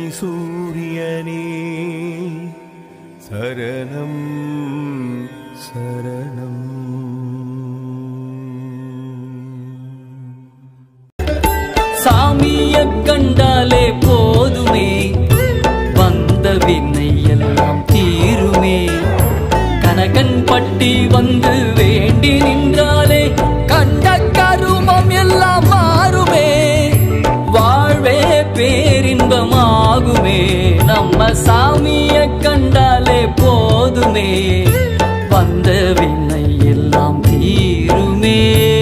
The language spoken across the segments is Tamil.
சூரியனே சரணம் சரணம் சாமிய கண்டாலே போதுமே வந்த வினை எல்லாம் தீருமே கனகன் பட்டி வந்து வேண்டி நின்றாலே கண்ட கருமம் எல்லாம் மாறுமே வாழ்வே பேரின்பமாகுமே நம்ம சாமிய கண்டாலே போதுமே வந்த வினை எல்லாம் தீருமே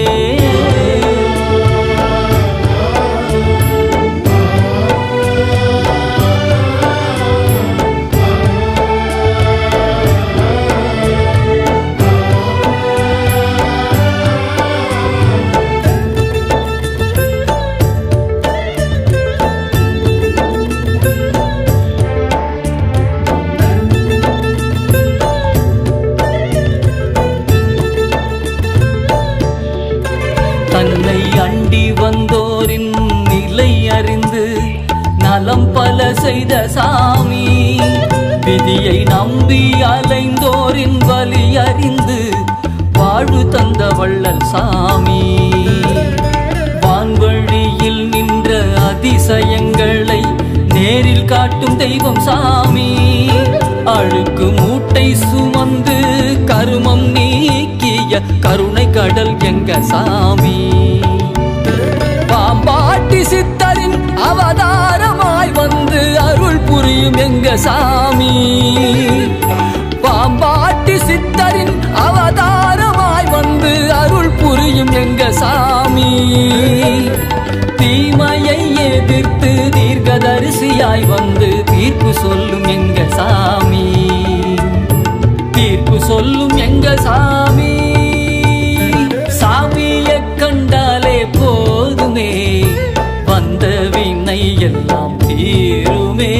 தன்னை அண்டி வந்தோரின் நிலை அறிந்து நலம் பல செய்த சாமி விதியை நம்பி அலைந்தோரின் வலி அறிந்து வாழ்வு தந்த வள்ளல் சாமி வான்வழியில் நின்ற அதிசயங்களை நேரில் காட்டும் தெய்வம் சாமி அழுக்கு மூட்டை சுமந்து கருமம் நீக்கிய கருணை கடல் எங்க சாமி பாம்பாட்டி சித்தரின் அவதாரமாய் வந்து அருள் புரியும் எங்க சாமி பாம்பாட்டி சித்தரின் அவதாரமாய் வந்து அருள் புரியும் எங்க சாமி தீமையை எதிர்த்து தீர்க்கதரிசியாய் வந்து தீர்ப்பு சொல்லும் எங்க சாமி தீர்ப்பு சொல்லும் எங்க சாமி சாமியை கண்டாலே போதுமே வந்த வினை எல்லாம் தீருமே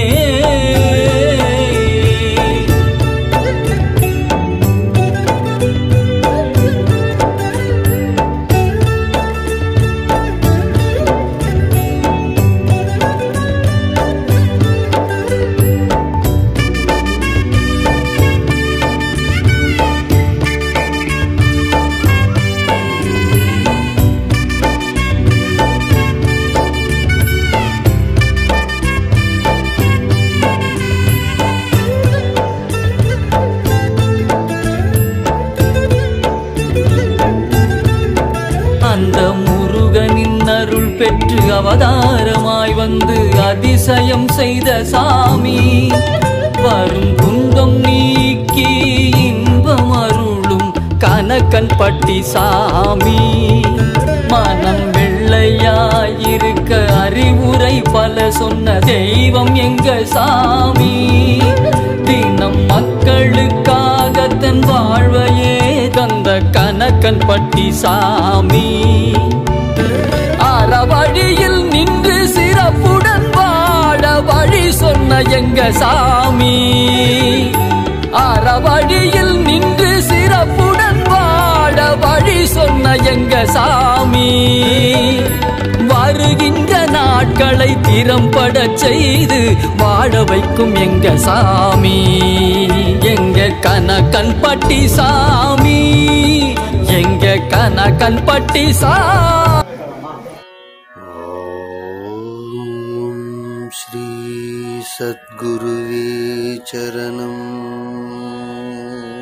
அந்த முருகனின் அருள் பெற்று அவதாரமாய் வந்து அதிசயம் செய்த சாமி வரும் துன்பம் நீக்கி இன்பம் அருளும் கனக்கன் பட்டி சாமி மனம் வெள்ளையாயிருக்க அறிவுரை பல சொன்ன தெய்வம் எங்க சாமி தினம் மக்களுக்காக தன் வாழ்வையே தந்த கனக்கன் பட்டி சாமி அறவழியில் நின்று சிறப்புடன் வாழ வழி சொன்ன எங்க சாமி அறவழியில் நின்று சிறப்புடன் வாழ வழி சொன்ன எங்க சாமி வருகின்ற நாட்களை திறம்பட செய்து வாழ வைக்கும் எங்க சாமி எங்க கனகன் பட்டி சாமி எங்க கனகன் பட்டி சாமி ॐ श्री सद्गुरुवे चरणम्